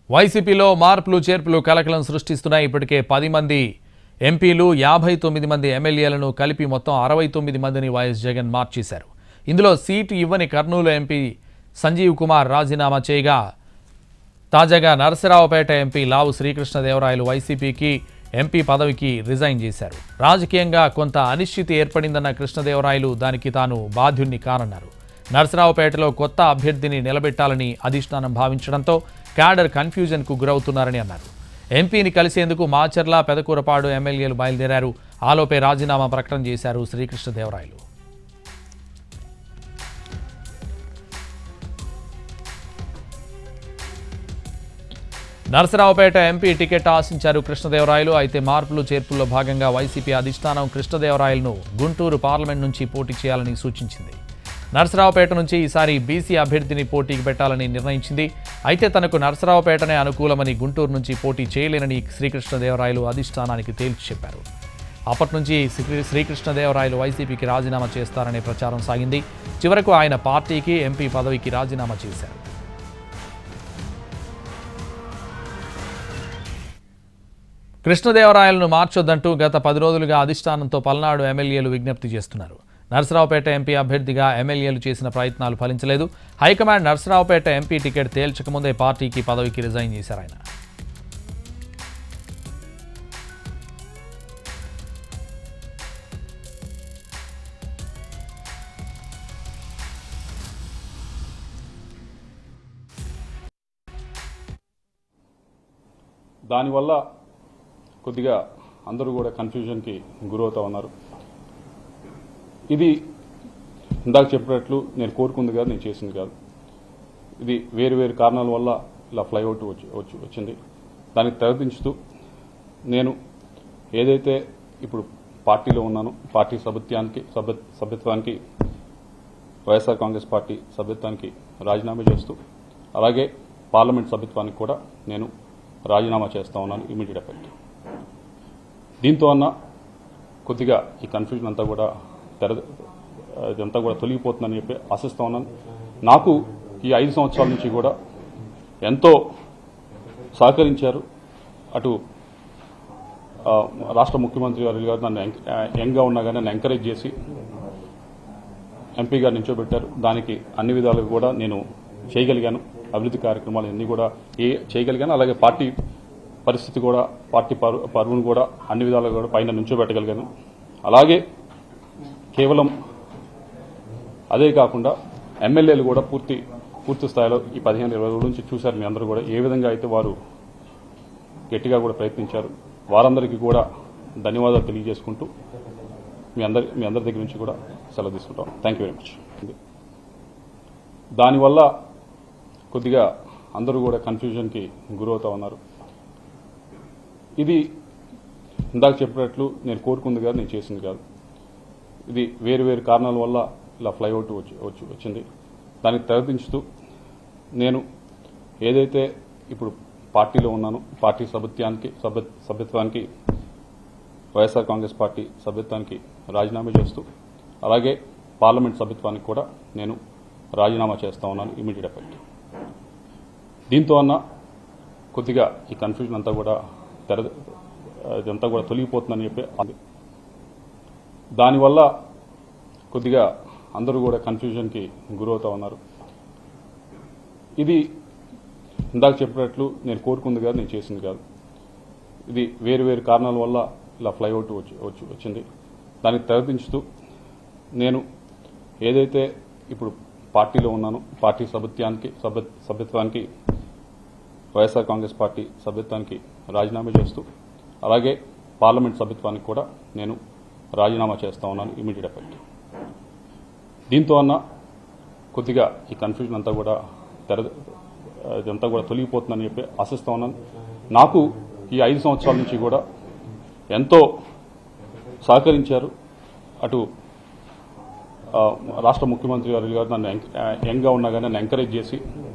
వైసీపీలో మార్పులు చేర్పులు కలకలం సృష్టిస్తున్నాయి ఇప్పటికే పది మంది ఎంపీలు యాభై తొమ్మిది మంది ఎమ్మెల్యేలను కలిపి మొత్తం అరవై తొమ్మిది మందిని వైఎస్ జగన్ మార్చేశారు ఇందులో సీటు ఇవ్వని కర్నూలు ఎంపీ సంజీవ్ కుమార్ రాజీనామా చేయగా తాజాగా నరసరావుపేట ఎంపీ లావు శ్రీకృష్ణదేవరాయలు వైసీపీకి ఎంపీ పదవికి రిజైన్ చేశారు రాజకీయంగా కొంత అనిశ్చితి ఏర్పడిందన్న కృష్ణదేవరాయలు దానికి తాను బాధ్యుణ్ణి కానన్నారు నరసరావుపేటలో కొత్త అభ్యర్థిని నిలబెట్టాలని అధిష్టానం భావించడంతో క్యాడర్ కన్ఫ్యూజన్కు గురవుతున్నారని అన్నారు ఎంపీని కలిసేందుకు మాచర్ల పెదకూరపాడు ఎమ్మెల్యేలు బయలుదేరారు ఆలోపే రాజీనామా ప్రకటన చేశారు శ్రీకృష్ణదేవరాయలు నరసరావుపేట ఎంపీ టికెట్ ఆశించారు కృష్ణదేవరాయలు అయితే మార్పులు చేర్పుల్లో భాగంగా వైసీపీ అధిష్టానం కృష్ణదేవరాయలను గుంటూరు పార్లమెంట్ నుంచి పోటీ చేయాలని సూచించింది నరసరావుపేట నుంచి ఈసారి బీసీ అభ్యర్థిని పోటీకి పెట్టాలని నిర్ణయించింది అయితే తనకు నరసరావుపేటనే అనుకూలమని గుంటూరు నుంచి పోటీ చేయలేనని శ్రీకృష్ణదేవరాయలు అధిష్టానానికి తేల్చి చెప్పారు అప్పటి నుంచి శ్రీ శ్రీకృష్ణదేవరాయలు వైసీపీకి రాజీనామా చేస్తారనే ప్రచారం సాగింది చివరకు ఆయన పార్టీకి ఎంపీ పదవికి రాజీనామా చేశారు కృష్ణదేవరాయలను మార్చొద్దంటూ గత పది రోజులుగా అధిష్టానంతో పల్నాడు ఎమ్మెల్యేలు విజ్ఞప్తి చేస్తున్నారు నరసరావుపేట ఎంపీ అభ్యర్థిగా ఎమ్మెల్యేలు చేసిన ప్రయత్నాలు ఫలించలేదు హైకమాండ్ నరసరావుపేట ఎంపీ టికెట్ తేల్చకముందే పార్టీకి పదవికి రిజైన్ చేశారు ఆయన దానివల్ల కొద్దిగా అందరూ కూడా కన్ఫ్యూజన్కి గురవుతా ఉన్నారు ఇది ఇందాక చెప్పినట్లు నేను కోరుకుంది కాదు నేను చేసింది కాదు ఇది వేరు వేరు కారణాల వల్ల ఇలా ఫ్లైఓవర్ వచ్చి వచ్చి వచ్చింది దానికి తెరదించుతూ నేను ఏదైతే ఇప్పుడు పార్టీలో ఉన్నానో పార్టీ సభ్యత్వానికి సభ్య సభ్యత్వానికి వైఎస్ఆర్ కాంగ్రెస్ పార్టీ సభ్యత్వానికి రాజీనామా చేస్తూ అలాగే పార్లమెంట్ సభ్యత్వానికి కూడా నేను రాజీనామా చేస్తా ఉన్నాను ఇమీడియట్ ఎఫెక్ట్ దీంతో అన్న కొద్దిగా ఈ కన్ఫ్యూజన్ అంతా కూడా తెర ఇదంతా కూడా తొలగిపోతుందని చెప్పి ఆశిస్తా ఉన్నాను నాకు ఈ ఐదు సంవత్సరాల నుంచి కూడా ఎంతో సహకరించారు అటు ఆ, రాష్ట్ర ముఖ్యమంత్రి గారు గారు నన్ను ఎంక- ఆ, యంగ్గా ఉన్నా కానీ నన్ను ఎంకరేజ్ చేసి ఎంపీగా నిల్చోబెట్టారు దానికి అన్ని విధాలుగా కూడా నేను చేయగలిగాను అభివృద్ధి కార్యక్రమాలు అన్ని కూడా ఏ చేయగలిగాను అలాగే పార్టీ పరిస్థితి కూడా పార్టీ పరు పరువును కూడా అన్ని విధాలుగా కూడా పైన నుంచోబెట్టగలిగాను అలాగే కేవలం అదే కాకుండా ఎమ్మెల్యేలు కూడా పూర్తి పూర్తి స్థాయిలో ఈ పదిహేను ఇరవై రోజుల నుంచి చూశారు మీ అందరూ కూడా ఏ విధంగా అయితే వారు గట్టిగా కూడా ప్రయత్నించారు వారందరికీ కూడా ధన్యవాదాలు తెలియజేసుకుంటూ మీ అందరి మీ అందరి దగ్గర నుంచి కూడా సెలవు తీసుకుంటాం థ్యాంక్ యూ వెరీ మచ్ దానివల్ల కొద్దిగా అందరూ కూడా కన్ఫ్యూజన్కి గురవుతా ఉన్నారు ఇది ఇందాక చెప్పినట్లు నేను కోరుకుంది కాదు నేను చేసింది కాదు ఇది వేరు వేరు కారణాల వల్ల ఇలా ఫ్లైఓవర్ వచ్చి వచ్చి వచ్చింది దానికి తెరదించుతూ నేను ఏదైతే ఇప్పుడు పార్టీలో ఉన్నానో పార్టీ సభ్యత్వానికి సభ్య సభ్యత్వానికి వైఎస్ఆర్ కాంగ్రెస్ పార్టీ సభ్యత్వానికి రాజీనామా చేస్తూ అలాగే పార్లమెంట్ సభ్యత్వానికి కూడా నేను రాజీనామా చేస్తా ఉన్నాను ఇమీడియట్ ఎఫెక్ట్ దీంతో అన్న కొద్దిగా ఈ కన్ఫ్యూజన్ అంతా కూడా తెర ఇదంతా కూడా తొలగిపోతుందని చెప్పి అది దానివల్ల కొద్దిగా అందరూ కూడా కన్ఫ్యూజన్కి గురవుతా ఉన్నారు ఇది ఇందాక చెప్పినట్లు నేను కోరుకుంది కాదు నేను చేసింది కాదు ఇది వేరు వేరు కారణాల వల్ల ఇలా ఫ్లైఓవర్ వచ్చి వచ్చి వచ్చింది దానికి తెరదించుతూ నేను ఏదైతే ఇప్పుడు పార్టీలో ఉన్నానో పార్టీ సభ్యత్వానికి సభ్య సభ్యత్వానికి వైఎస్ఆర్ కాంగ్రెస్ పార్టీ సభ్యత్వానికి రాజీనామా చేస్తూ అలాగే పార్లమెంట్ సభ్యత్వానికి కూడా నేను రాజీనామా చేస్తా ఉన్నాను ఇమీడియట్ ఎఫెక్ట్ దీంతో అన్న కొద్దిగా ఈ కన్ఫ్యూజన్ అంతా కూడా తెర ఇదంతా కూడా తొలగిపోతుందని చెప్పి ఆశిస్తా ఉన్నాను నాకు ఈ ఐదు సంవత్సరాల నుంచి కూడా ఎంతో సహకరించారు అటు ఆ, రాష్ట్ర ముఖ్యమంత్రి గారు గారు నన్ను ఎంక- ఆ, యంగ్గా ఉన్నా కానీ నన్ను ఎంకరేజ్ చేసి